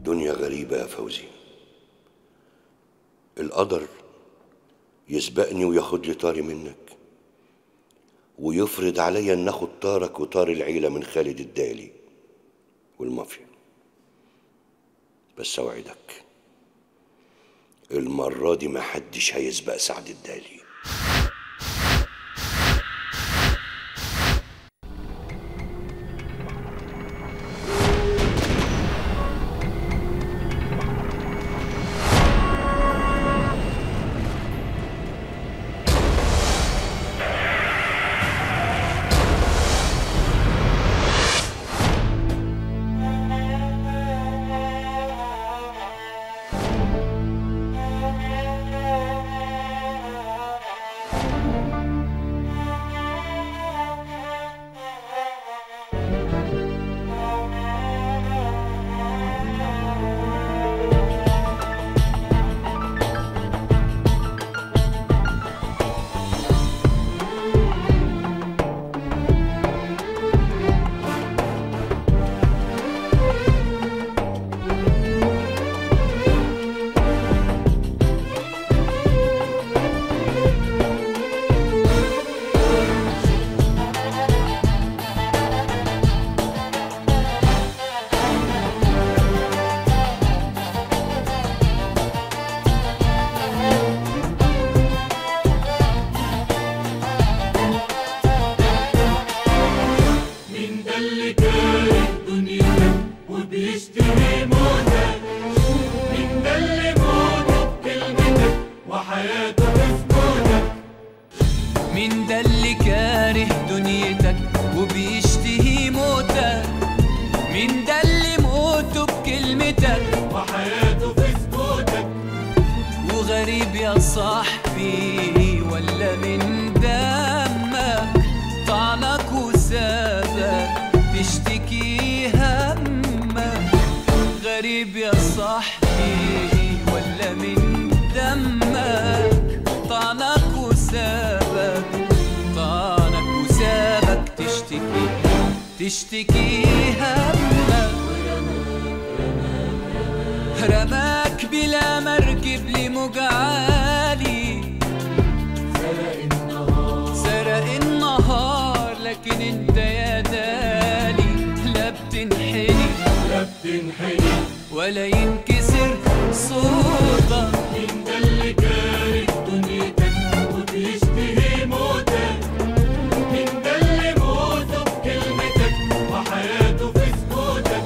الدنيا غريبة يا فوزي القدر يسبقني وياخد لي طاري منك ويفرض عليا ان اخد طارك وطار العيلة من خالد الدالي والمافيا بس اوعدك المرة دي محدش هيسبق سعد الدالي مين ده اللي كاره دنيتك وبيشتري موتك مين ده اللي موته بكلمتك وحياته بسكوتك مين ده اللي كاره دنيتك وبيشتهي موتك مين ده اللي موته بكلمتك وحياته في سكوتك وغريب يا صاحبي ولا من دمك طعنك وسابك تشتكي همك غريب يا صاحبي ولا من دمك طعنك وسابك طعنك وسابك تشتكي تشتكي همك رماك بلا مركب لموج عالي سرق النهار لكن انت يا دالي لا بتنحني لا بتنحني ولا ينكسر صوتك مين ده اللي كاره دنيتك وبيشتهي موتك مين ده اللي موته بكلمتك وحياته في سكوتك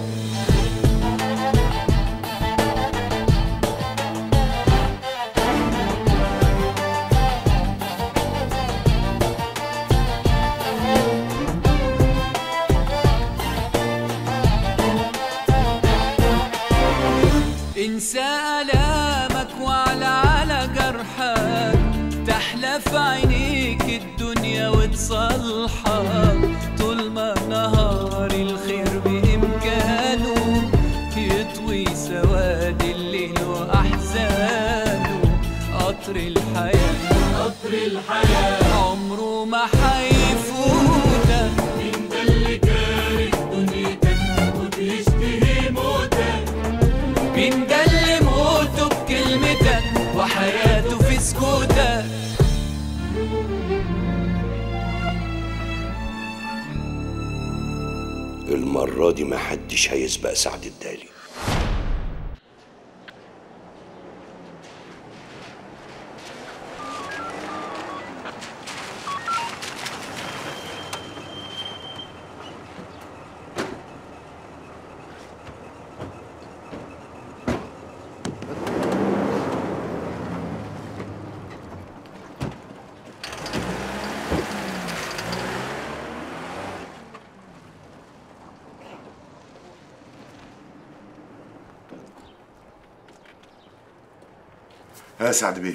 انسى آلامك وعلى على جرحك تحلى في عينيك الدنيا وتصلحك طول ما نهار الخير بإمكانه يطوي سواد الليل وأحزانه قطر الحياة قطر الحياة عمره ما حيفوتك مين ده اللي كاره دنيتك وبيشتهي موتك مين ده اللي موته بكلمتك وحياته في سكوتك المرة دي محدش هيسبق سعد الدالي يا سعد بيه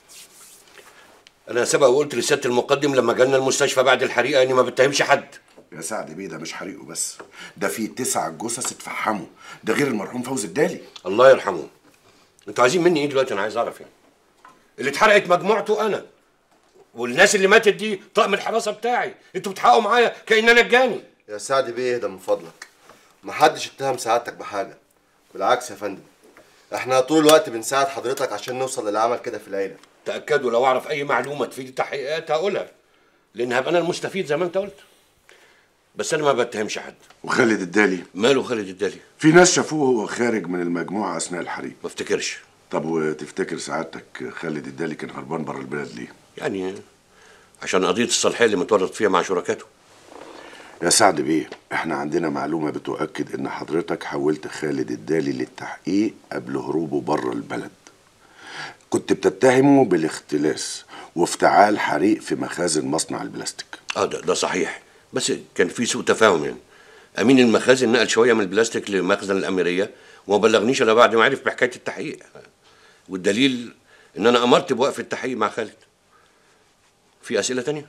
انا سبق وقلت لسياده المقدم لما جالنا المستشفى بعد الحريقه اني ما بتهمش حد يا سعد بيه ده مش حريقه بس ده في تسع جثث اتفحموا ده غير المرحوم فوزي الدالي الله يرحمه انتوا عايزين مني ايه دلوقتي انا عايز اعرف يعني اللي اتحرقت مجموعته انا والناس اللي ماتت دي طقم الحراسه بتاعي انتوا بتحققوا معايا كان انا الجاني يا سعد بيه اهدى من فضلك محدش اتهم سعادتك بحاجة بالعكس يا فندم احنا طول الوقت بنساعد حضرتك عشان نوصل للعمل كده في العيله تاكدوا لو اعرف اي معلومه تفيد التحقيقات هقولها لان هبقى انا المستفيد زي ما انت قلت بس انا ما بتهمش حد وخالد الدالي ماله خالد الدالي في ناس شافوه وهو خارج من المجموعه اثناء الحريق ما افتكرش طب وتفتكر سعادتك خالد الدالي كان هربان بره البلد ليه يعني عشان قضيه الصالحيه اللي متورط فيها مع شركاته يا سعد بيه احنا عندنا معلومه بتؤكد ان حضرتك حولت خالد الدالي للتحقيق قبل هروبه بره البلد كنت بتتهمه بالاختلاس وافتعال حريق في مخازن مصنع البلاستيك اه ده, ده صحيح بس كان في سوء تفاهم يعني امين المخازن نقل شويه من البلاستيك لمخزن الاميريه وما بلغنيش الا بعد ما عرف بحكايه التحقيق والدليل ان انا امرت بوقف التحقيق مع خالد في اسئله تانية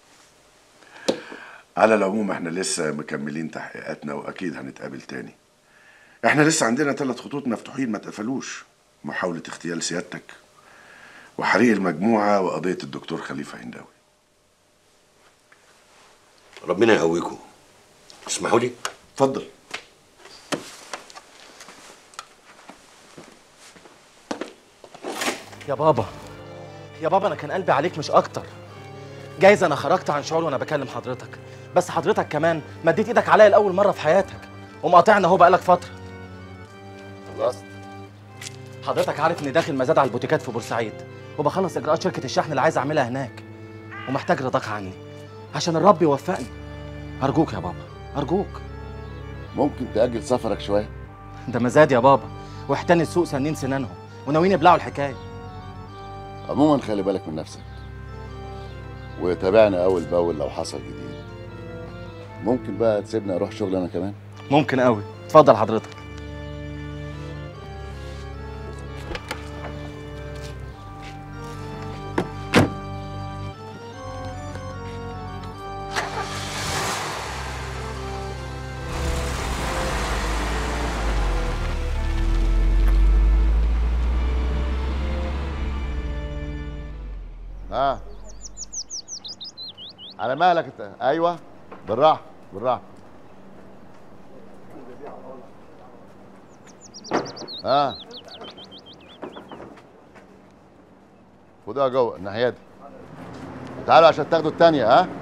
على العموم احنا لسه مكملين تحقيقاتنا واكيد هنتقابل تاني احنا لسه عندنا ثلاث خطوط مفتوحين ما اتقفلوش محاولة اغتيال سيادتك وحريق المجموعة وقضية الدكتور خليفة هنداوي ربنا يقويكم اسمحوا لي اتفضل يا بابا يا بابا انا كان قلبي عليك مش اكتر جايز انا خرجت عن شعور وانا بكلم حضرتك بس حضرتك كمان مديت ايدك عليا لاول مره في حياتك ومقاطعنا اهو بقالك فتره خلصت حضرتك عارف اني داخل مزاد على البوتيكات في بورسعيد وبخلص اجراءات شركه الشحن اللي عايز اعملها هناك ومحتاج رضاك عني عشان الرب يوفقني ارجوك يا بابا ارجوك ممكن تأجل سفرك شوية ده مزاد يا بابا واحتني السوق سنين سنانهم وناويين يبلعوا الحكايه عموما خلي بالك من نفسك وتابعنا أول بأول لو حصل جديد ممكن بقى تسيبني أروح شغل أنا كمان ممكن قوي اتفضل حضرتك ها على مالك انت ايوه بالراحه بالراحه ها خدوها جوه الناحيه دي تعالوا عشان تاخدوا التانية ها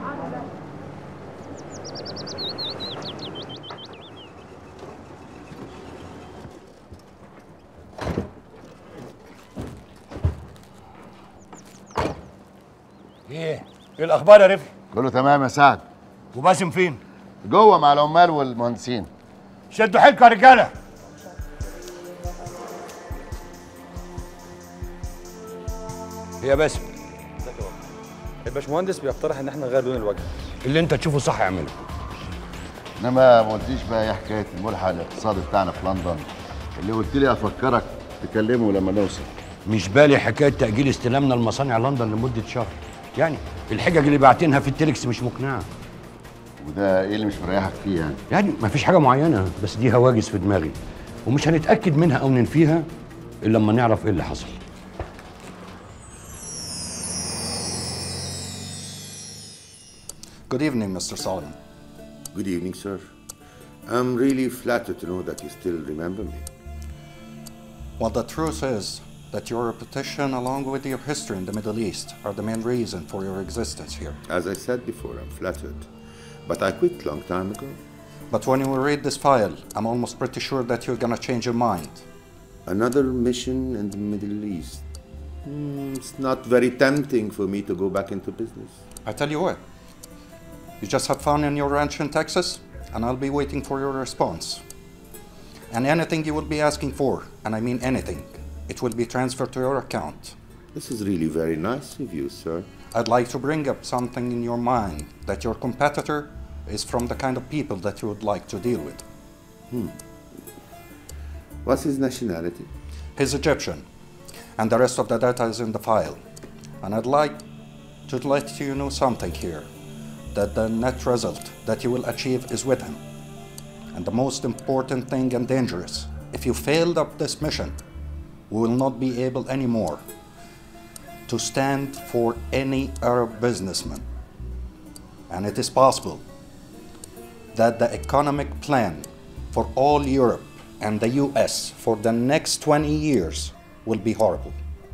ايه ايه الاخبار يا رفعي كله تمام يا سعد وباسم فين جوه مع العمال والمهندسين شدوا حيلكم يا رجاله يا باسم الباشمهندس بيقترح ان احنا نغير لون الوجه اللي انت تشوفه صح اعمله انما ما قلتليش بقى ايه حكايه الملحق الاقتصادي بتاعنا في لندن اللي قلت لي افكرك تكلمه لما نوصل مش بالي حكايه تاجيل استلامنا لمصانع لندن لمده شهر يعني الحجج اللي باعتينها في التليكس مش مقنعه وده ايه اللي مش مريحك فيه يعني يعني ما فيش حاجه معينه بس دي هواجس في دماغي ومش هنتاكد منها او ننفيها الا لما نعرف ايه اللي حصل Good evening, Mr. Solomon. Good evening, sir. I'm really flattered to know that you still remember me. Well, the truth is that your reputation, along with your history in the Middle East, are the main reason for your existence here. As I said before, I'm flattered. But I quit long time ago. But when you read this file, I'm almost pretty sure that you're gonna change your mind. Another mission in the Middle East. Hmm, it's not very tempting for me to go back into business. I tell you what, you just have fun in your ranch in Texas, and I'll be waiting for your response. And anything you will be asking for, and I mean anything, it will be transferred to your account. This is really very nice of you, sir. I'd like to bring up something in your mind that your competitor is from the kind of people that you would like to deal with. What's his nationality? He's Egyptian, and the rest of the data is in the file. And I'd like to let you know something here that the net result that you will achieve is with him. And the most important thing and dangerous if you failed up this mission, we will not be able anymore to stand for any Arab businessman. And it is possible that the economic plan for all Europe and the US for the next 20 years will be horrible.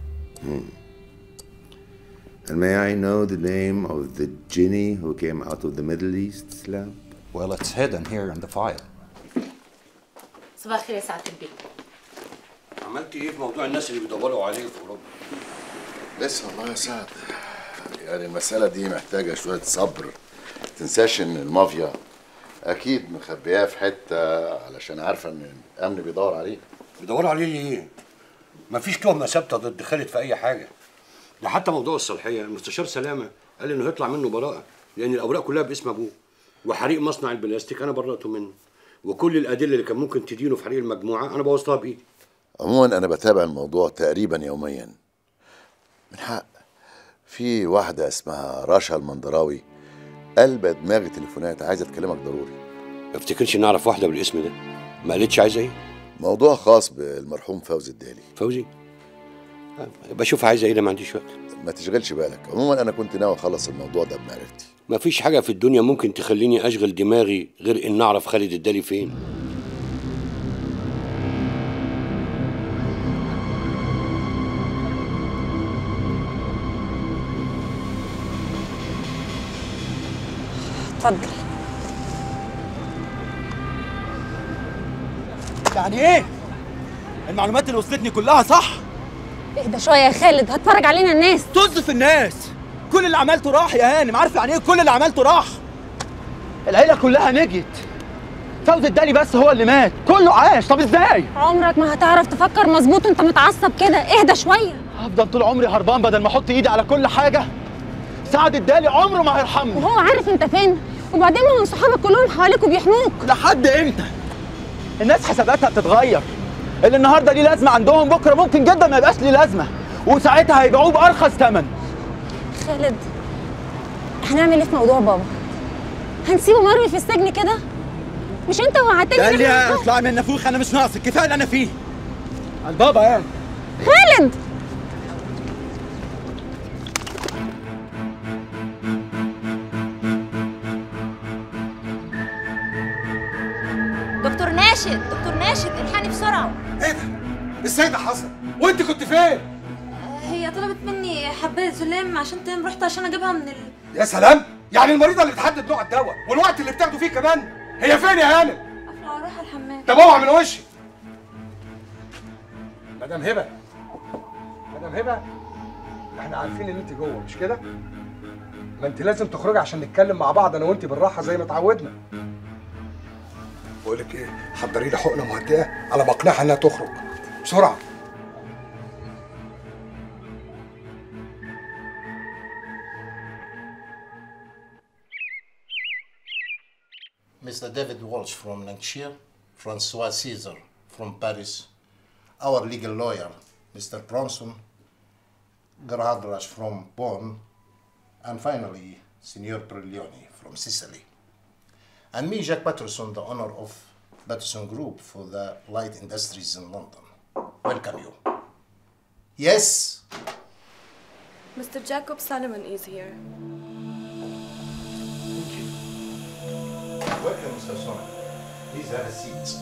And may I know the name of the genie who came out of the Middle East, Slab? Well, it's hidden here in the file. صباح الخير يا سعاده البيت عملت ايه في موضوع الناس اللي بيدوروا عليه في اوروبا؟ لسه والله يا سعد يعني المسألة دي محتاجة شوية صبر تنساش ان المافيا اكيد مخبياه في حتة علشان عارفة ان الامن بيدور عليه بيدوروا عليه ليه؟ مفيش تهمه ثابته ضد خالد في اي حاجه ده حتى موضوع الصلاحيه المستشار سلامه قال انه هيطلع منه براءه لان الاوراق كلها باسم ابوه وحريق مصنع البلاستيك انا برأته منه وكل الادله اللي كان ممكن تدينه في حريق المجموعه انا بوظتها بايدي عموما انا بتابع الموضوع تقريبا يوميا من حق في واحدة اسمها رشا المندراوي قلبة دماغي تليفونات عايزة اكلمك ضروري ما افتكرش ان اعرف واحده بالاسم ده ما قالتش عايزه ايه موضوع خاص بالمرحوم فوزي الدالي فوزي بشوف عايزه ايه ده ما عنديش وقت ما تشغلش بالك عموما انا كنت ناوي اخلص الموضوع ده بمعرفتي ما فيش حاجه في الدنيا ممكن تخليني اشغل دماغي غير ان اعرف خالد الدالي فين اتفضل يعني ايه؟ المعلومات اللي وصلتني كلها صح؟ اهدى شويه يا خالد هتفرج علينا الناس طز في الناس كل اللي عملته راح يا هانم عارف يعني ايه كل اللي عملته راح العيله كلها نجت فوزي الدالي بس هو اللي مات كله عاش طب ازاي عمرك ما هتعرف تفكر مظبوط وانت متعصب كده اهدى شويه هفضل طول عمري هربان بدل ما احط ايدي على كل حاجه سعد الدالي عمره ما هيرحمني وهو عارف انت فين وبعدين ما من صحابك كلهم حواليك وبيحموك لحد امتى الناس حساباتها بتتغير اللي النهارده ليه لازمه عندهم بكره ممكن جدا ما يبقاش ليه لازمه وساعتها هيبيعوه بارخص ثمن خالد هنعمل ايه في موضوع بابا هنسيبه مرمي في السجن كده مش انت وعدتني قال إن لي إحنا- اطلع من نافوخ انا مش ناقصك كفايه اللي انا فيه على البابا يعني خالد دكتور ناشد دكتور ناشد الحقني بسرعه ايه ده؟ ازاي ده حصل؟ وانت كنت فين؟ هي طلبت مني حبايه زلام عشان تنام رحت عشان اجيبها من ال... يا سلام يعني المريضه اللي بتحدد نوع الدواء والوقت اللي بتاخده فيه كمان هي فين يا هانم؟ قافله اروح الحمام طب اوعى من وشي مدام هبه مدام هبه احنا عارفين ان انت جوه مش كده؟ ما انت لازم تخرجي عشان نتكلم مع بعض انا وانت بالراحه زي ما اتعودنا بقول لك ايه حضري لي حقنه مهدئه على ما اقنعها انها تخرج بسرعه Mr. David Walsh from Lancashire, Francois Caesar from Paris, our legal lawyer, Mr. Bronson, Garadrash from Bonn, and finally, Signor Prelioni from Sicily. And me, Jack Patterson, the owner of Patterson Group for the light industries in London. Welcome you. Yes, Mr. Jacob Solomon is here. welcome, Mr. Solomon. Please have a seat.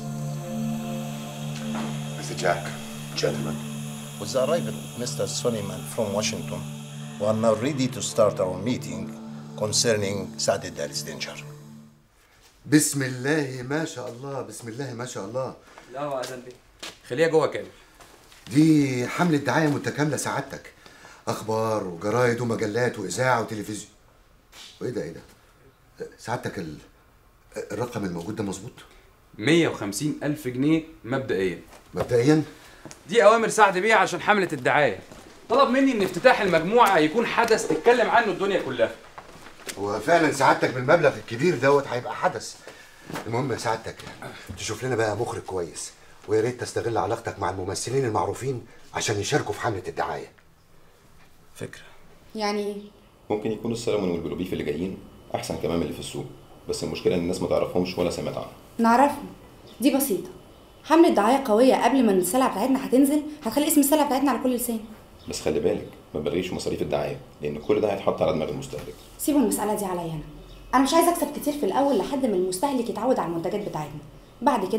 Mr. Jack, gentlemen. With the arrival of Mr. Sonnyman from Washington, we are now ready to start our meeting concerning Saad Dali's danger. بسم الله ما شاء الله بسم الله ما شاء الله لا هو اذن بيه خليها جوه كامل دي حملة دعاية متكاملة سعادتك أخبار وجرايد ومجلات وإذاعة وتلفزيون وإيه ده إيه ده؟ سعادتك ال... الرقم الموجود ده مظبوط؟ 150 ألف جنيه مبدئيا مبدئيا دي أوامر سعد بيه عشان حملة الدعاية طلب مني إن افتتاح المجموعة يكون حدث تتكلم عنه الدنيا كلها هو فعلا سعادتك بالمبلغ الكبير دوت هيبقى حدث المهم يا سعادتك تشوف لنا بقى مخرج كويس ويا ريت تستغل علاقتك مع الممثلين المعروفين عشان يشاركوا في حملة الدعاية فكرة يعني ايه؟ ممكن يكون السلمون والبلوبيف اللي جايين احسن كمان من اللي في السوق بس المشكله ان الناس ما تعرفهمش ولا سمعت عنهم نعرفهم دي بسيطة حملة دعاية قوية قبل ما السلعة بتاعتنا هتنزل هتخلي اسم السلعة بتاعتنا على كل لسان بس خلي بالك ما تبالغيش مصاريف الدعايه لان كل ده هيتحط على دماغ المستهلك سيبوا المسألة دي عليا أنا أنا مش عايزة أكسب كتير في الأول لحد ما المستهلك يتعود على المنتجات بتاعتنا بعد كده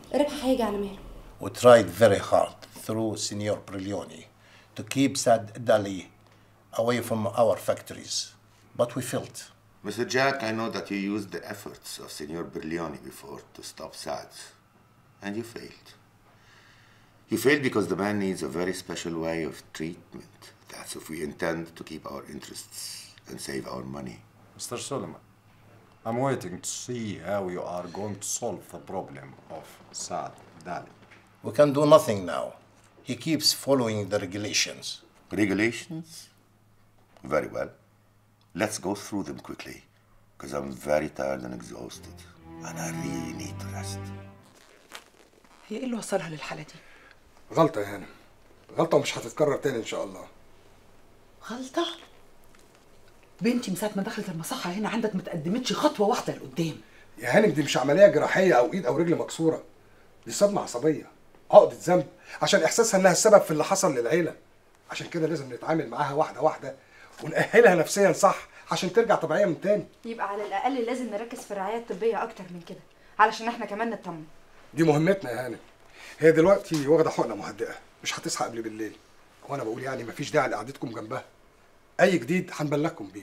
الربح هيجي على ماله We tried very hard through Signor Briglioni to keep Sad Dali away from our factories, but we failed. Mr. Jack, I know that you used the efforts of Signor Berlioni before to stop Saad, and you failed. You failed because the man needs a very special way of treatment. That's if we intend to keep our interests and save our money. Mr. Solomon, I'm waiting to see how you are going to solve the problem of Saad Dali. We can do nothing now. He keeps following the regulations. Regulations? Very well. Let's go through them quickly, because I'm very tired and exhausted, and I really need to rest. هي ايه اللي وصلها للحاله دي غلطه يا هانم غلطه ومش هتتكرر تاني ان شاء الله غلطه بنتي من ساعه ما دخلت المصحه هنا عندك ما تقدمتش خطوه واحده لقدام يا هانم دي مش عمليه جراحيه او ايد او رجل مكسوره دي صدمه عصبيه عقده ذنب عشان احساسها انها السبب في اللي حصل للعيله عشان كده لازم نتعامل معاها واحده واحده ونأهلها نفسيا صح عشان ترجع طبيعيه من تاني يبقى على الاقل لازم نركز في الرعايه الطبيه اكتر من كده علشان احنا كمان نطمن دي مهمتنا يا هانم هي دلوقتي واخده حقنه مهدئه مش هتصحى قبل بالليل وانا بقول يعني مفيش داعي لقعدتكم جنبها اي جديد هنبلغكم بيه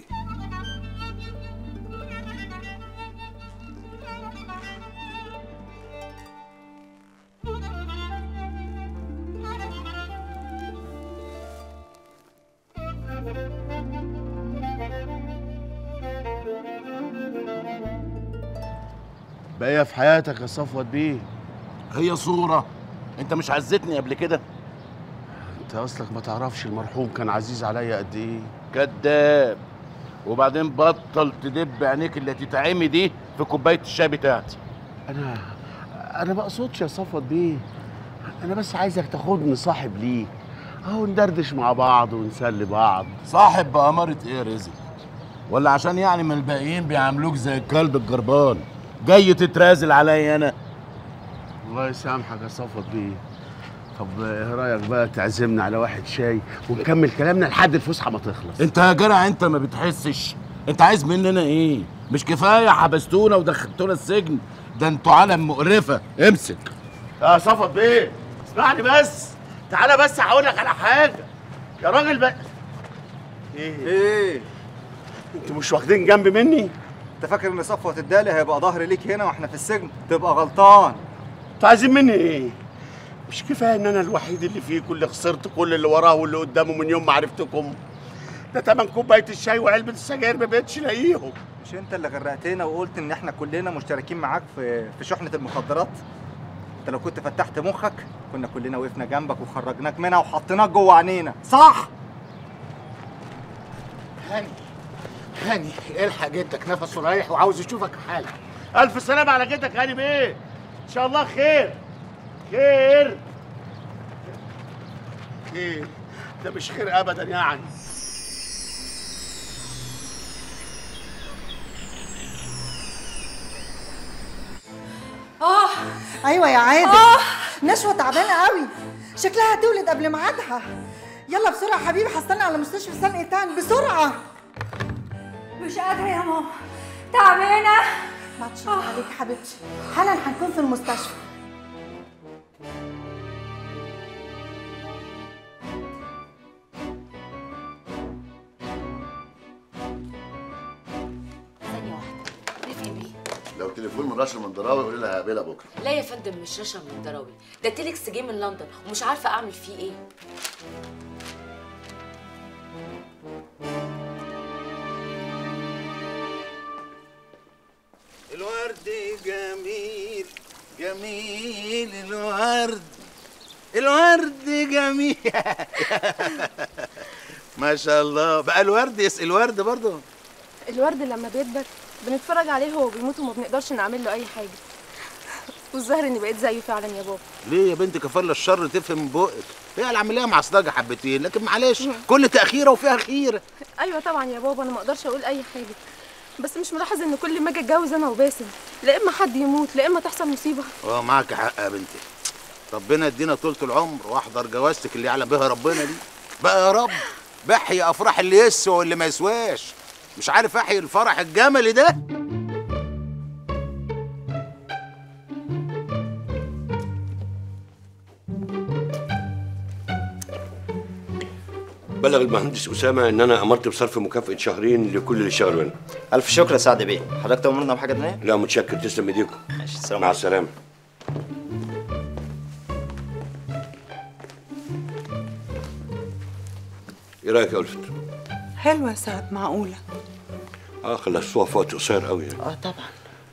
بقى في حياتك يا صفوت بيه هي صورة انت مش عزتني قبل كده انت اصلك ما تعرفش المرحوم كان عزيز عليا قد ايه كذاب وبعدين بطل تدب عينيك اللي تتعمي دي في كوبايه الشاي بتاعتي انا انا ما اقصدش يا صفوت بيه انا بس عايزك تاخدني صاحب ليك اهو ندردش مع بعض ونسلي بعض صاحب بأمارة ايه يا رزق؟ ولا عشان يعني من الباقيين بيعاملوك زي الكلب الجربان جاي تترازل عليا انا الله يسامحك يا صفوت بيه طب ايه رايك بقى تعزمنا على واحد شاي ونكمل كلامنا لحد الفسحه ما تخلص انت يا جرع انت ما بتحسش انت عايز مننا ايه مش كفايه حبستونا ودخلتونا السجن ده انتوا عالم مقرفه امسك يا صفوت بيه اسمعني بس تعالى بس هقول لك على حاجه يا راجل بقى ايه ايه انتوا مش واخدين جنب مني انت فاكر ان صفوة الدالي هيبقى ظهر ليك هنا واحنا في السجن تبقى غلطان انتوا عايزين مني ايه مش كفايه ان انا الوحيد اللي فيكم اللي خسرت كل اللي وراه واللي قدامه من يوم ما عرفتكم ده تمن كوبايه الشاي وعلبه السجاير ما بقتش لاقيهم مش انت اللي غرقتنا وقلت ان احنا كلنا مشتركين معاك في في شحنة المخدرات انت لو كنت فتحت مخك كنا كلنا وقفنا جنبك وخرجناك منها وحطيناك جوه عينينا صح هاني هاني الحق جدك نفسه رايح وعاوز يشوفك حالا الف سلامه على جدك هاني بيه ان شاء الله خير خير خير ده مش خير ابدا يعني اه ايوه يا عادل آه. نشوه تعبانه قوي شكلها هتولد قبل ميعادها يلا بسرعه حبيبي هستنى على مستشفى سان ايتان بسرعه مش قادرة يا ماما تعبانة ما تشوف عليك حبيبتي حالا هنكون في المستشفى ثانية واحدة رفقي بيه لو تليفون من رشا المندراوي قولي لها هقابلها بكره لا يا فندم مش رشا من دراوي ده تيليكس جه من لندن ومش عارفة أعمل فيه إيه الورد جميل جميل الورد الورد جميل ما شاء الله بقى الورد يسقي الورد برضه الورد لما بيكبر بنتفرج عليه وهو بيموت وما بنقدرش نعمل له اي حاجه والظاهر اني بقيت زيه فعلا يا بابا ليه يا بنت كفر الشر تفهم من بقك هي العمليه معصلجه حبتين لكن معلش كل تاخيره وفيها خير ايوه طبعا يا بابا انا ما اقدرش اقول اي حاجه بس مش ملاحظ ان كل ما اجي اتجوز انا وباسم لا اما حد يموت لا اما تحصل مصيبه اه معاك حق يا بنتي ربنا يدينا طولة العمر واحضر جوازتك اللي يعلم بها ربنا دي بقى يا رب بحي افراح اللي يسوى واللي ما يسواش مش عارف احيي الفرح الجملي ده بلغ المهندس اسامه ان انا امرت بصرف مكافاه شهرين لكل اللي اشتغلوا هنا الف شكر يا سعد بيه حضرتك تأمرنا بحاجه تانية لا متشكر تسلم ايديكم ماشي السلام مع عليكم. السلامه ايه رايك يا الفت حلوة يا سعد معقولة اه خلصتوها في وقت قصير قوي يعني اه طبعا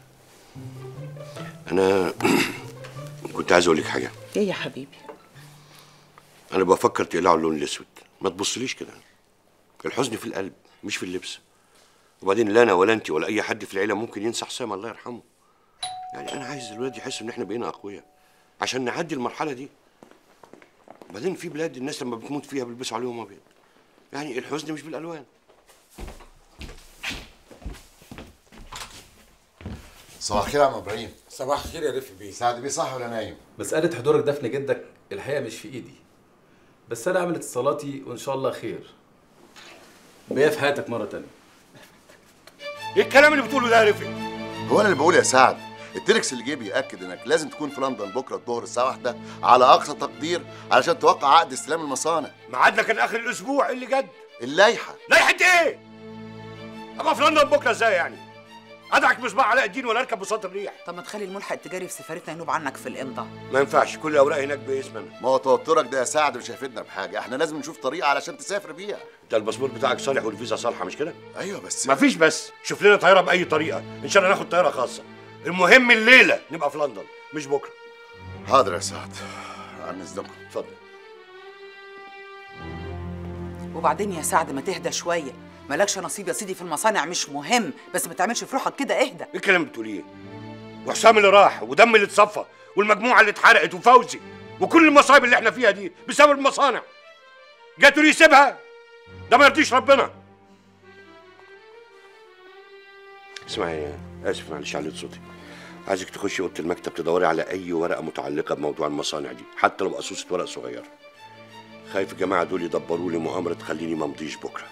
انا كنت عايز اقول لك حاجه ايه يا حبيبي انا بفكر تقلعوا اللون الاسود ما تبصليش كده الحزن في القلب مش في اللبس وبعدين لا انا ولا انت ولا اي حد في العيله ممكن ينسى حسام الله يرحمه يعني انا عايز الولاد يحسوا ان احنا بقينا اقوياء عشان نعدي المرحله دي وبعدين في بلاد الناس لما بتموت فيها بيلبسوا عليهم ابيض يعني الحزن مش بالالوان صباح الخير يا عم ابراهيم صباح الخير يا رفي بيه سعد بيه صح ولا نايم مسألة حضورك دفن جدك الحقيقة مش في إيدي بس أنا عملت اتصالاتي وإن شاء الله خير بيا في حياتك مرة تانية ايه الكلام اللي بتقوله ده يا رفي هو انا اللي بقول يا سعد التلكس اللي جه بيأكد انك لازم تكون في لندن بكره الظهر الساعه واحدة على اقصى تقدير علشان توقع عقد استلام المصانع ميعادنا كان اخر الاسبوع إيه اللي جد اللائحه لائحه ايه ابقى في لندن بكره ازاي يعني ادعك مصباح علاء الدين ولا اركب بساط الريح طب ما تخلي الملحق التجاري في سفارتنا ينوب عنك في الامضاء ما ينفعش كل الاوراق هناك باسمنا ما هو توترك ده يا سعد مش هيفيدنا بحاجه احنا لازم نشوف طريقه علشان تسافر بيها انت الباسبور بتاعك صالح والفيزا صالحه مش كده ايوه بس مفيش بس شوف لنا طياره باي طريقه ان شاء الله ناخد طياره خاصه المهم الليله نبقى في لندن مش بكره حاضر يا سعد عن اذنكم اتفضل وبعدين يا سعد ما تهدى شوية مالكش نصيب يا سيدي في المصانع مش مهم بس ما تعملش في روحك كده اهدى ايه الكلام اللي بتقوليه وحسام اللي راح ودم اللي اتصفى والمجموعه اللي اتحرقت وفوزي وكل المصايب اللي احنا فيها دي بسبب المصانع جاتوا لي يسيبها ده ما يرضيش ربنا اسمعي اسف معلش عليت صوتي عايزك تخشي اوضه المكتب تدوري على اي ورقه متعلقه بموضوع المصانع دي حتى لو بقصوصه ورق صغير خايف الجماعه دول يدبروا لي مؤامره تخليني ما امضيش بكره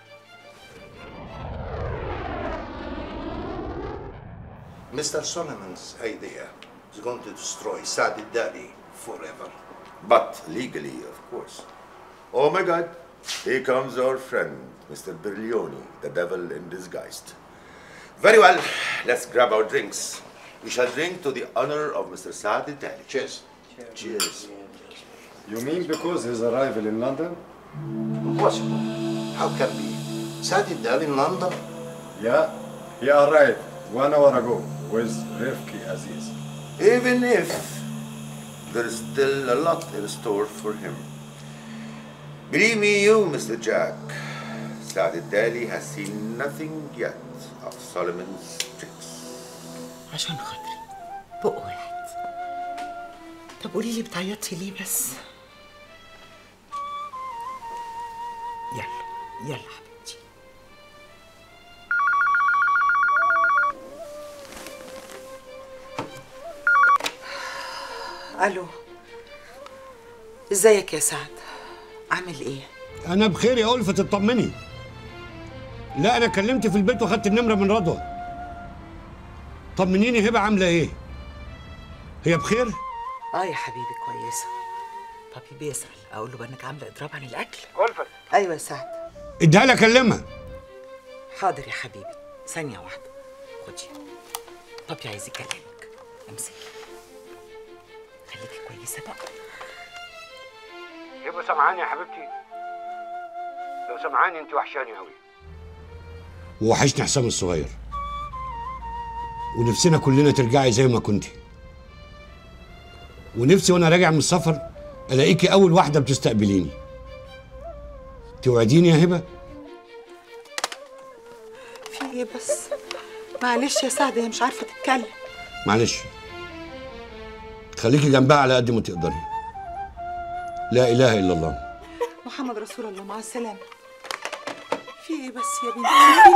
Mr. Solomon's idea is going to destroy Saudi Dali forever. But legally, of course. Oh my God, here comes our friend, Mr. Berlioni, the devil in disguise. Very well, let's grab our drinks. We shall drink to the honor of Mr. Saad Dali. Cheers. Cheers. You mean because his arrival in London? Impossible. How can be? Saudi Dali in London? Yeah, he arrived one hour ago with Rifki Aziz. Even if there is still a lot in store for him. Believe me, you, Mr. Jack, Saad Dali has seen nothing yet of Solomon's tricks. عشان خاطري بق واحد طب قولي لي بتعيطي ليه بس يلا يلا حبيبتي الو ازيك يا سعد عامل ايه انا بخير يا ألفة تطمني لا انا كلمت في البيت واخدت النمره من رضوى طمنيني هبه عامله ايه هي بخير اه يا حبيبي كويسه بابي بيسأل اقول له بانك عامله اضراب عن الاكل ألفة ايوه يا سعد اديها لي اكلمها حاضر يا حبيبي ثانيه واحده خدي بابي عايز يكلمك امسكي خليكي كويسه بقى يبقى سامعاني يا حبيبتي لو سامعاني انت وحشاني قوي ووحشني حسام الصغير ونفسنا كلنا ترجعي زي ما كنتي ونفسي وانا راجع من السفر الاقيكي اول واحده بتستقبليني توعديني يا هبه في ايه بس معلش يا سعد هي مش عارفه تتكلم معلش خليكي جنبها على قد ما تقدري لا اله الا الله محمد رسول الله مع السلامه في ايه بس يا بنتي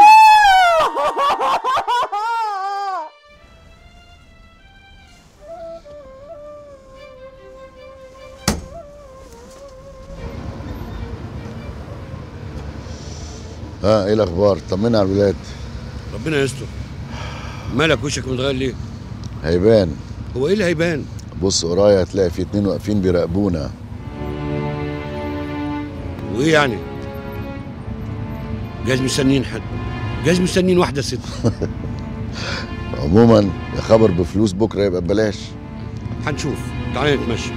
ها ايه الاخبار طمنا على الولاد ربنا يستر مالك وشك متغير ليه هيبان هو ايه اللي هيبان بص ورايا هتلاقي في اتنين واقفين بيراقبونا وايه يعني جايز مستنيين حد جايز مستنيين واحده ست عموما يا خبر بفلوس بكره يبقى ببلاش هنشوف تعالى نتمشى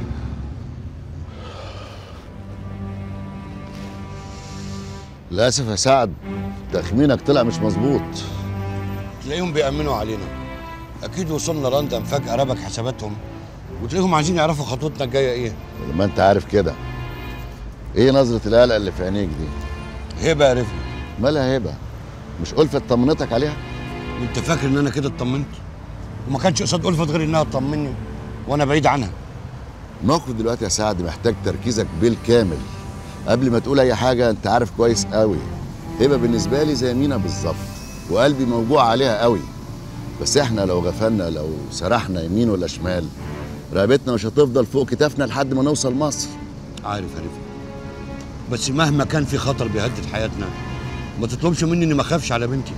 للاسف يا سعد تخمينك طلع مش مظبوط تلاقيهم بيأمنوا علينا اكيد وصلنا لندن فجاه ربك حساباتهم وتلاقيهم عايزين يعرفوا خطوتنا الجايه ايه لما انت عارف كده ايه نظره القلق اللي في عينيك دي هبه يا رفقي مالها هبه مش ألفة طمنتك عليها انت فاكر ان انا كده اطمنت وما كانش قصاد ألفة غير انها تطمني وانا بعيد عنها الموقف دلوقتي يا سعد محتاج تركيزك بالكامل قبل ما تقول اي حاجه انت عارف كويس قوي هبه بالنسبه لي زي مينا بالظبط وقلبي موجوع عليها قوي بس احنا لو غفلنا لو سرحنا يمين ولا شمال رقبتنا مش هتفضل فوق كتافنا لحد ما نوصل مصر عارف يا رفقي بس مهما كان في خطر بيهدد حياتنا ما تطلبش مني اني ما اخافش على بنتي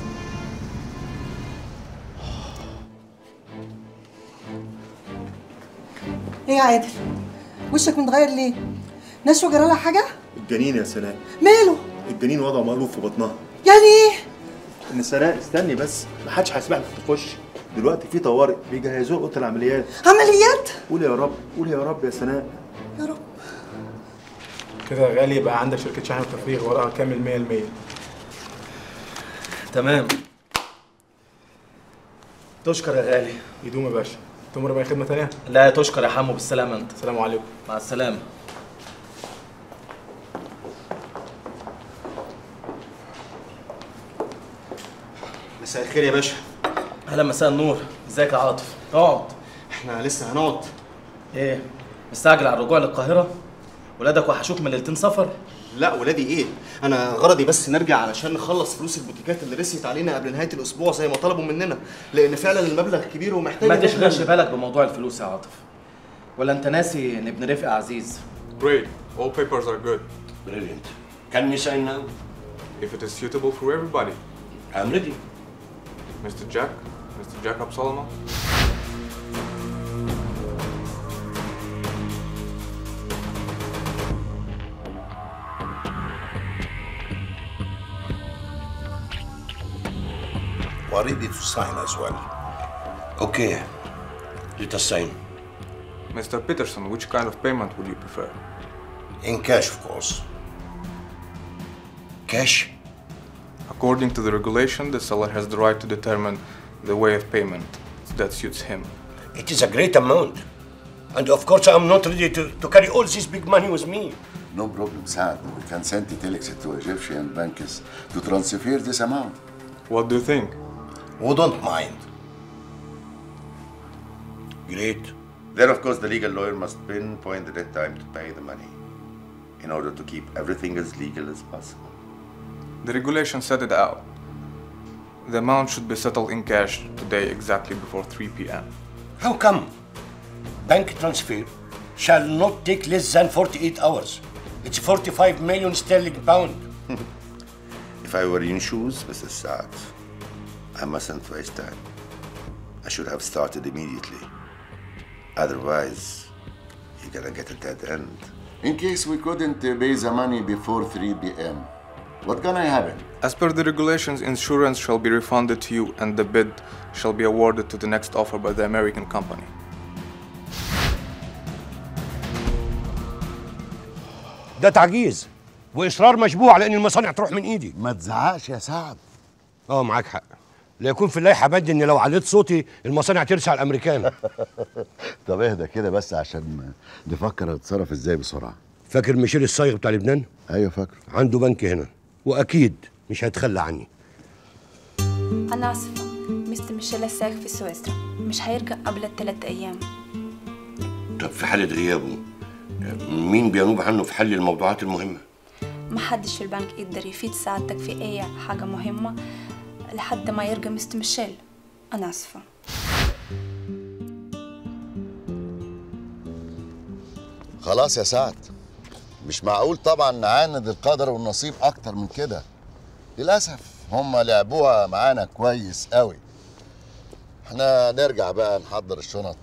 ايه يا عادل وشك متغير ليه نشوى جرالها حاجه الجنين يا سناء ماله الجنين وضعه مقلوب في بطنها يعني ايه ان سناء استني بس محدش هيسمح لك تخش دلوقتي في طوارئ بيجهزوه اوضه العمليات عمليات قول يا رب قول يا رب يا سناء يا رب كده يا غالي يبقى عندك شركة شحن وتفريغ ورقها كامل 100% تمام تشكر يا غالي يدوم يا باشا تمر بأي خدمة تانية؟ لا تشكر يا حمو بالسلامة انت السلام عليكم مع السلامة مساء الخير يا باشا هلا مساء النور ازيك يا عاطف اقعد احنا لسه هنقعد ايه مستعجل على الرجوع للقاهرة ولادك وحشوك من ليلتين سفر لا ولادي ايه انا غرضي بس نرجع علشان نخلص فلوس البوتيكات اللي رسيت علينا قبل نهايه الاسبوع زي ما طلبوا مننا لان فعلا المبلغ كبير ومحتاج ما إن إحنا- تشغلش بالك بموضوع الفلوس يا عاطف ولا انت ناسي ان ابن رفقة عزيز Great. All papers are good. Brilliant. Can we sign now? If it is suitable for everybody. I'm ready. Mr. Jack, Mr. Jacob Solomon. We're ready to sign as well. Okay. Let us sign. Mr. Peterson, which kind of payment would you prefer? In cash, of course. Cash? According to the regulation, the seller has the right to determine the way of payment that suits him. It is a great amount. And of course, I'm not ready to, to carry all this big money with me. No problem, Saad. We can send the telex to Egyptian banks to transfer this amount. What do you think? We don't mind. Great. Then, of course, the legal lawyer must pinpoint the dead time to pay the money in order to keep everything as legal as possible. The regulation set it out. The amount should be settled in cash today exactly before 3 p.m. How come? Bank transfer shall not take less than 48 hours. It's 45 million sterling pound. If I were in shoes, Mrs. Saad, I mustn't waste time. I should have started immediately. Otherwise, you're gonna get a dead end. In case we couldn't uh, pay the money before 3 p.m., what gonna happen? As per the regulations, insurance shall be refunded to you and the bid shall be awarded to the next offer by the American company. ده تعجيز واصرار مشبوه على ان المصانع تروح من ايدي ما تزعقش يا سعد اه معاك حق لا يكون في اللائحه بند ان لو عليت صوتي المصانع ترسى على الامريكان طب اهدى كده بس عشان نفكر نتصرف ازاي بسرعه فاكر ميشيل الصايغ بتاع لبنان ايوه فاكره عنده بنك هنا واكيد مش هيتخلى عني أنا آسفة مستر ميشيل السايق في سويسرا مش هيرجع قبل الثلاث أيام طب في حالة غيابه مين بينوب عنه في حل الموضوعات المهمة؟ محدش في البنك يقدر يفيد سعادتك في أي حاجة مهمة لحد ما يرجع مستر ميشيل أنا آسفة خلاص يا سعد مش معقول طبعا نعاند القدر والنصيب اكتر من كده للاسف هم لعبوها معانا كويس قوي احنا نرجع بقى نحضر الشنط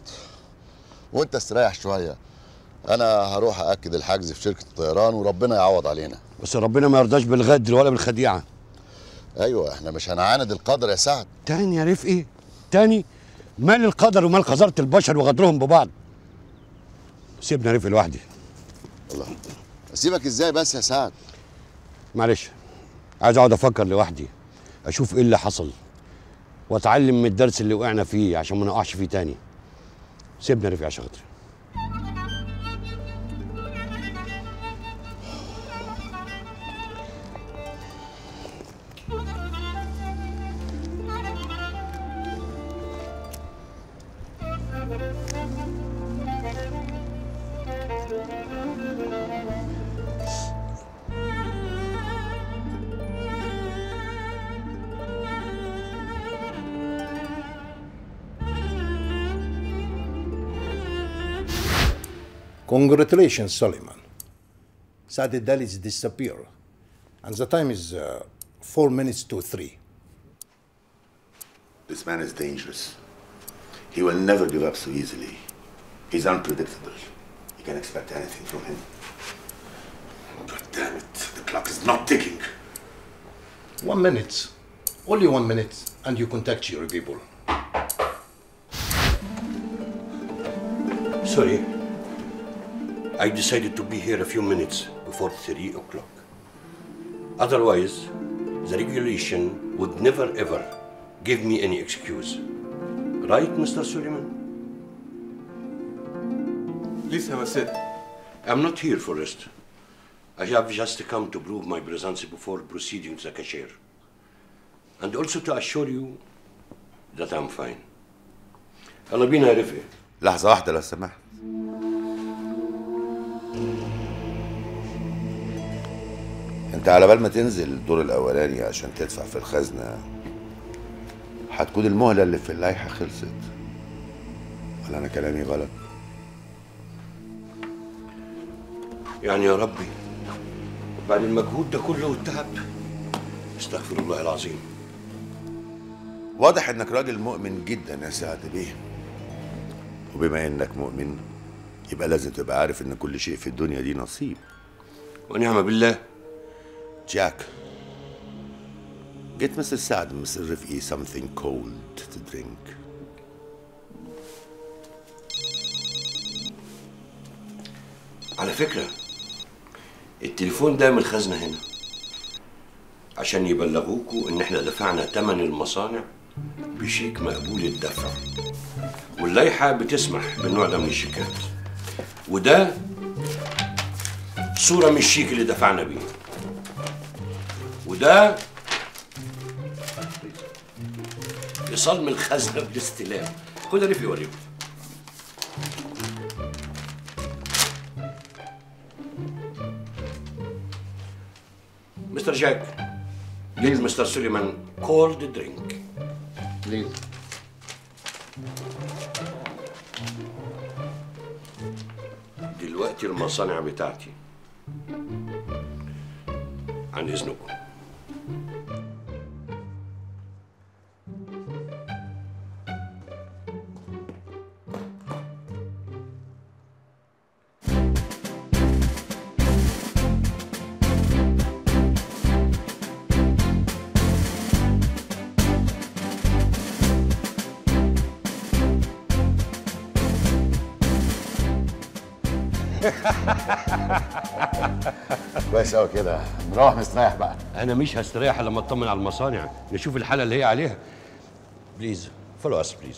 وانت استريح شويه انا هروح اكد الحجز في شركه الطيران وربنا يعوض علينا بس ربنا ما يرضاش بالغدر ولا بالخديعه ايوه احنا مش هنعاند القدر يا سعد تاني يا رفقي تاني مال القدر ومال قذاره البشر وغدرهم ببعض سيبنا رفقي لوحدي الله اسيبك ازاي بس يا سعد معلش عايز اقعد افكر لوحدي اشوف ايه اللي حصل واتعلم من الدرس اللي وقعنا فيه عشان ما نقعش فيه تاني سيبنا رفقي عشان خاطري Congratulations, Solomon. Saad Dalis disappeared. And the time is uh, four minutes to three. This man is dangerous. He will never give up so easily. He's unpredictable. You can expect anything from him. God damn it, the clock is not ticking. One minute. Only one minute, and you contact your people. Sorry. I decided to be here a few minutes before 3 o'clock. Otherwise, the regulation would never ever give me any excuse. Right, Mr. Suleiman? Please have a seat. I'm not here for rest. I have just come to prove my presence before proceeding to the cashier. And also to assure you that I'm fine. يلا بينا يا رفقي لحظة واحدة لو سمحت انت على بال ما تنزل الدور الاولاني عشان تدفع في الخزنة هتكون المهلة اللي في اللائحة خلصت ولا انا كلامي غلط يعني يا ربي بعد المجهود ده كله والتعب استغفر الله العظيم واضح انك راجل مؤمن جدا يا سعد بيه وبما انك مؤمن يبقى لازم تبقى عارف ان كل شيء في الدنيا دي نصيب ونعم بالله جاك Get Mr. Saad and Mr. Rif'i something cold to drink. على فكرة التليفون ده من الخزنة هنا عشان يبلغوكوا ان احنا دفعنا تمن المصانع بشيك مقبول الدفع واللائحة بتسمح بالنوع ده من الشيكات وده صورة من الشيك اللي دفعنا بيه وده ايصال من الخزنة بالاستلام خد رفي وريهم Mr. Jack, give Mr. Suleiman cold drink. Please. دلوقتي المصانع بتاعتي عن إذنكم كويس قوي كده نروح مستريح بقى أنا مش هستريح إلا لما أطمن على المصانع نشوف الحالة اللي هي عليها بليز فولو أس بليز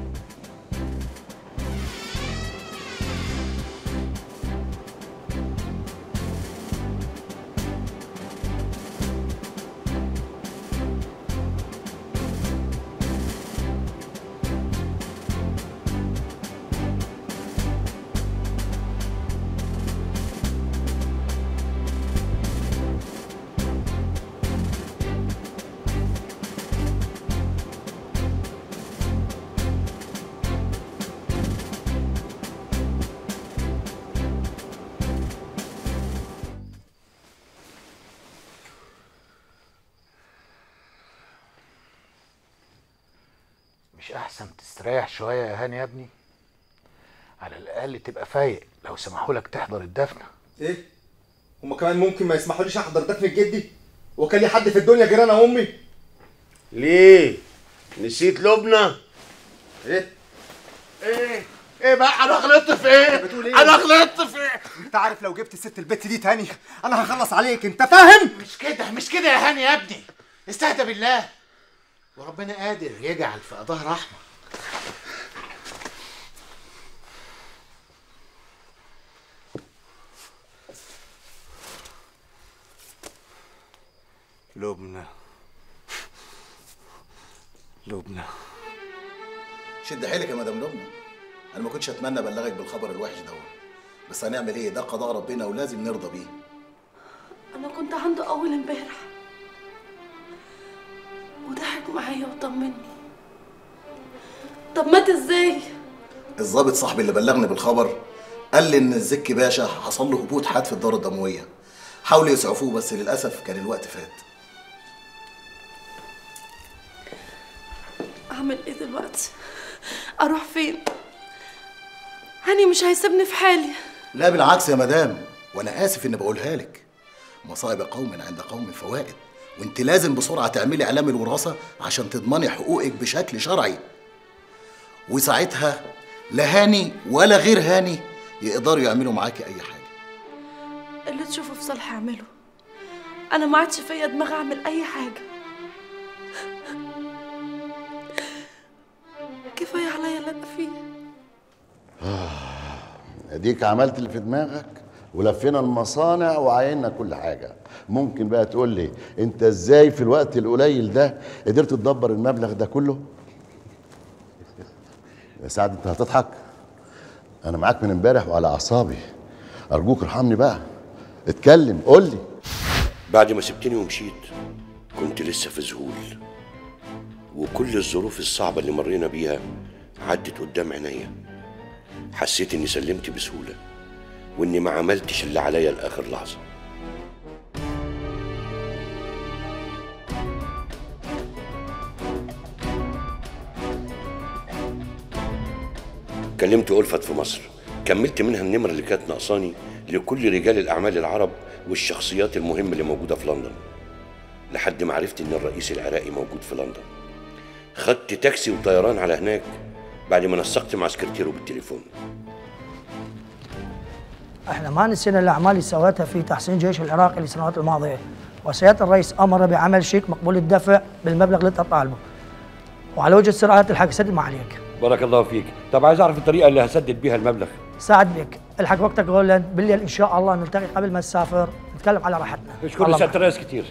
مش احسن تستريح شويه يا هاني يا ابني على الاقل تبقى فايق لو سمحوا لك تحضر الدفنه ايه هما كمان ممكن ما يسمحوليش احضر دفن جدي وكان لي حد في الدنيا غير انا وامي ليه نسيت لبنى ايه ايه ايه بقى انا غلطت في ايه بتقول ايه انا غلطت في ايه انت عارف لو جبت ست البت دي تاني انا هخلص عليك انت فاهم مش كده مش كده يا هاني يا ابني استهدى بالله وربنا قادر يجعل في قضاء رحمه لبنى لبنى شد حيلك يا مدام لبنى انا ما كنتش اتمنى ابلغك بالخبر الوحش ده بس هنعمل ايه ده قضاء ربنا ولازم نرضى بيه انا كنت عنده اول امبارح وضحك معايا وطمني طب مات ازاي الضابط صاحبي اللي بلغني بالخبر قال لي ان الزكي باشا حصل له هبوط حاد في الدوره الدمويه حاولوا يسعفوه بس للاسف كان الوقت فات اعمل ايه دلوقتي اروح فين هاني مش هيسيبني في حالي لا بالعكس يا مدام وانا اسف اني بقولها لك مصائب قوم عند قوم فوائد وانت لازم بسرعه تعملي اعلام الوراثه عشان تضمني حقوقك بشكل شرعي وساعتها لا هاني ولا غير هاني يقدروا يعملوا معاكي اي حاجه اللي تشوفه في صالح اعمله انا ما عادش فيا دماغ اعمل اي حاجه كفايه عليا اللي انا فيه اديك عملت اللي في دماغك ولفينا المصانع وعينا كل حاجه ممكن بقى تقول لي انت ازاي في الوقت القليل ده قدرت تدبر المبلغ ده كله يا سعد انت هتضحك انا معاك من امبارح وعلى اعصابي ارجوك ارحمني بقى اتكلم قول لي بعد ما سبتني ومشيت كنت لسه في ذهول وكل الظروف الصعبة اللي مرينا بيها عدت قدام عينيا حسيت اني سلمت بسهولة واني ما عملتش اللي عليا لاخر لحظة كلمت ألفت في مصر كملت منها النمر اللي كانت ناقصاني لكل رجال الأعمال العرب والشخصيات المهمة اللي موجودة في لندن لحد ما عرفت إن الرئيس العراقي موجود في لندن خدت تاكسي وطيران على هناك بعد ما نسقت مع سكرتيره بالتليفون احنا ما نسينا الاعمال اللي سوتها في تحسين جيش العراق السنوات الماضيه وسياده الرئيس امر بعمل شيك مقبول الدفع بالمبلغ اللي انت طالبه وعلى وجه السرعه تلحق سد ما عليك بارك الله فيك طب عايز اعرف الطريقه اللي هسدد بيها المبلغ ساعد بك الحق وقتك غولند بالليل ان شاء الله نلتقي قبل ما تسافر نتكلم على راحتنا اشكر الله سياده الرئيس كتير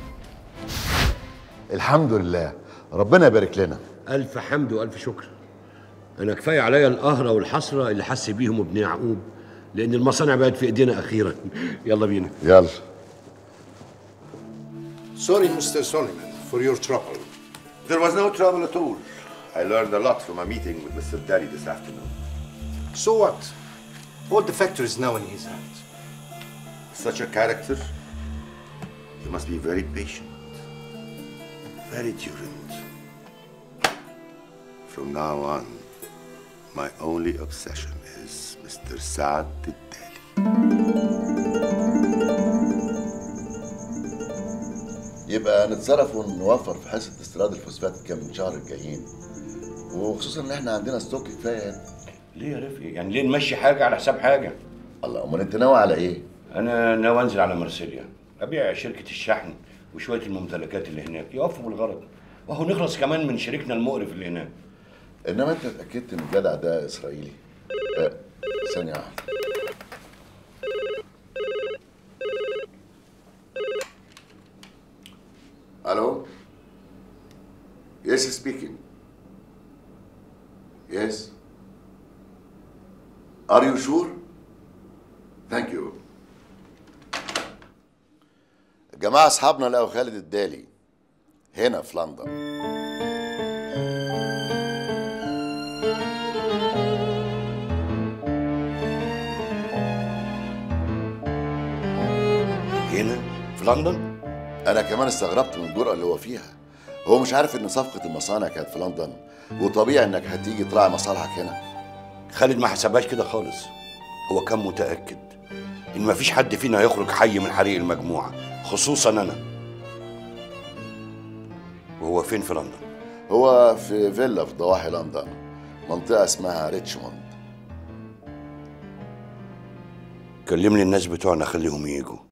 الحمد لله ربنا يبارك لنا الف حمد والف شكر انا كفايه عليا القهره والحسره اللي حس بيهم ابن يعقوب لان المصانع بقت في ايدينا اخيرا يلا بينا يلا Sorry, Mr. Solomon, for your trouble. There was no trouble at all. I learned a lot from a meeting with Mr. Daly this afternoon. So what? All the factory is now in his hands. Such a character, you must be very patient, very tolerant. From now on, my only obsession is Mr. Saad Daly. يبقى نتصرف ونوفر في حصه استيراد الفوسفات كام شهر الجايين وخصوصا ان احنا عندنا ستوك كفايه هنا ليه يا رفقي يعني ليه نمشي حاجه على حساب حاجه الله امال انت ناوي على ايه انا ناوي انزل على مرسيليا ابيع شركه الشحن وشويه الممتلكات اللي هناك يوفوا بالغرض وهو نخلص كمان من شريكنا المقرف اللي هناك انما انت اتاكدت ان الجدع ده اسرائيلي آه، ثانيه واحده Hello? Yes, speaking. Yes. Are you sure? Thank you. جماعه اصحابنا لقوا خالد الدالي هنا في لندن هنا في لندن انا كمان استغربت من الجرأة اللي هو فيها هو مش عارف ان صفقة المصانع كانت في لندن وطبيعي انك هتيجي تراعي مصالحك هنا خالد ما حسبهاش كده خالص هو كان متاكد ان مفيش حد فينا هيخرج حي من حريق المجموعه خصوصا انا وهو فين في لندن هو في فيلا في ضواحي لندن منطقة اسمها ريتشموند كلمني الناس بتوعنا خليهم يجوا